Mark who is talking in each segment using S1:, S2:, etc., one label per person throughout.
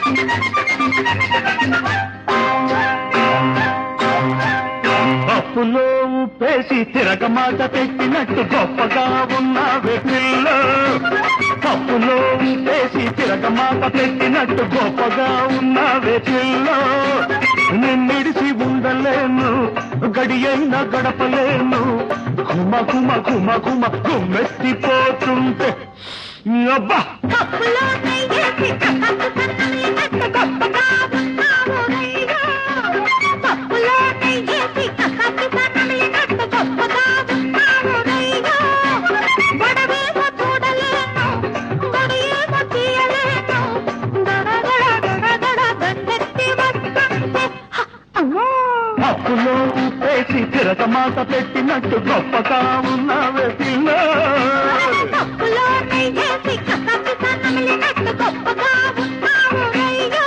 S1: పప్పులో ఉప్పేసి తిరగమాట పెట్టినట్టు గొప్పగా ఉన్నావే పిల్ల పప్పులో ఉప్పేసి తిరగమాట పెట్టినట్టు గొప్పగా ఉన్నావే పిల్ల నిన్నిడిసి ఉండలేను గడియైన గడపలేను కుమ కుమ కుమ కుమ కుమ్మెత్తిపోతుంటే అబ్బా
S2: కప్పులో నెయ్యేసి కక్కకు సన్నమిలినట్టు గొప్పగా ఉన్నావు రయ్యో. కప్పులో నెయ్యేసి కక్కకు సన్నమిలినట్టు గొప్పగా ఉన్నావు రయ్యో. గొడవేమో చూడలేను, గొడియేమో తీయలేను. గడగడ గడగడ దండెత్తి వస్తుంటే, హ, అమ్మో.
S1: పప్పులో ఉప్పేసి తిరగమాట పెట్టినట్టు గొప్పగా ఉన్నావే పిల్ల
S2: కప్పులో నెయ్యేసి కక్కకు సన్నమిలినట్టు గొప్పగా ఉన్నావు రయ్యో.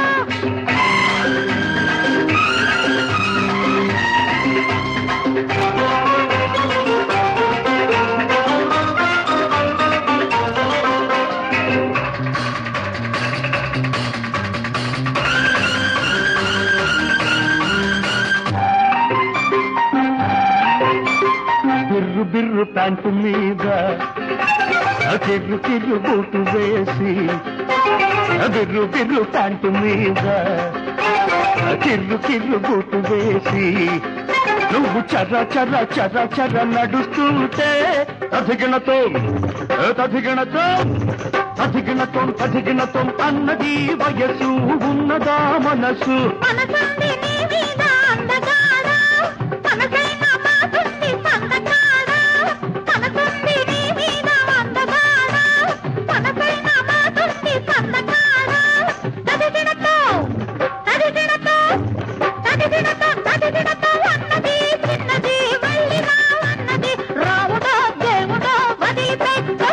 S1: బిర్రు బిర్రు ప్యాంటు మీద ఆ కిర్రు కిర్రు బూటు వేసి ఆ బిర్రు బిర్రు ప్యాంటు మీద ఆ కిర్రు కిర్రు బూటు వేసి నువ్వు చర్ర చర్ర చర్ర చర్ర నడుస్తుంటే తదిగినతో తదిగినతో తదిగినతో తదిగినతో అన్నది వయసు ఉన్నదా మనసు
S2: మనసుంది నీ మీద అందగాడ మనసైన మాటుంది సందగాడ మనసుంది నీ మీద అందగాడ మనసైన మాటుంది సందగాడ తదిగినతో తదిగినతో తదిగినతో తదిగినతో అన్నది చిన్నది వెళ్ళినా అన్నది రాముడో దేవుడో వదిలిపెట్టు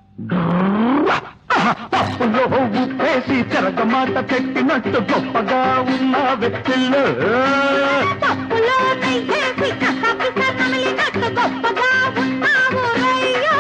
S1: పప్పులో ఉప్పేసి చెరగమాట పెట్టినట్టు గొప్పగా ఉన్న వ్యక్తులు
S2: పప్పులో నెయ్యేసి కసాపి సన్నమిలినట్టు గొప్పగా ఉన్నావు రయ్యో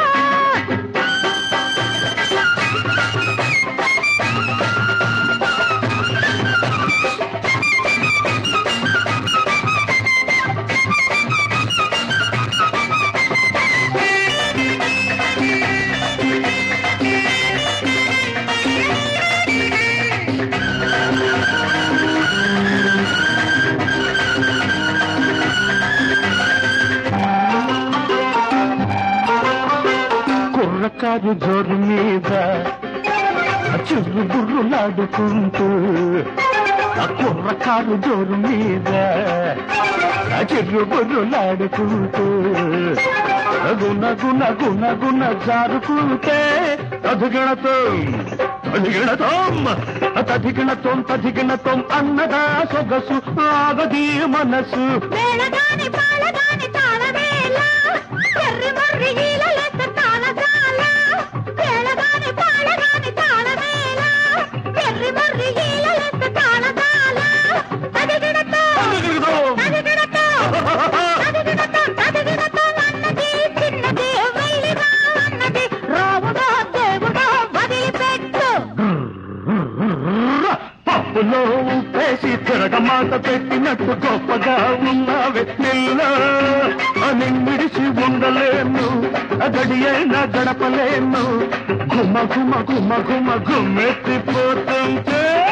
S1: కుర్రకారు జోరు మీద చుర్రు బుర్రులాడుకుంటూ ఆ కుర్రకారు జోరు మీద ఆ చిర్రు బుర్రులాడుకుంటూ గుణ గుణ గుణ గుణ జారుకుంటే తదిగినతో తదిగినతోం తదిగినతోం తదిగినతోం అన్నదా సొగసు ఆగది మనసు
S2: వేళగాని పాలగాని తాళవేళ ఎర్రి మర్రి ఈలలెత్త తాళజాల వేళగాని పాలగాని తాళవేళ ఎర్రి మర్రి ఈలలెత్త తాళజాల తదిగిడతో తదిగిడతో తదిగిడతో తదిగిడతో అన్నది చిన్నది వెళ్ళిరా అన్నది రాముడో దేవుడో వదిలిపెట్టు
S1: పప్పులో ఉప్పేసి తిరగమాట పెట్టినట్టు గొప్పగా ఉన్న వ్యక్తిలో అని మిడిసి ఉండలేను గడి అయినా గడపలేను గుమ గుమ గుమ గుమ గుమ్మెత్తిపోతుంటే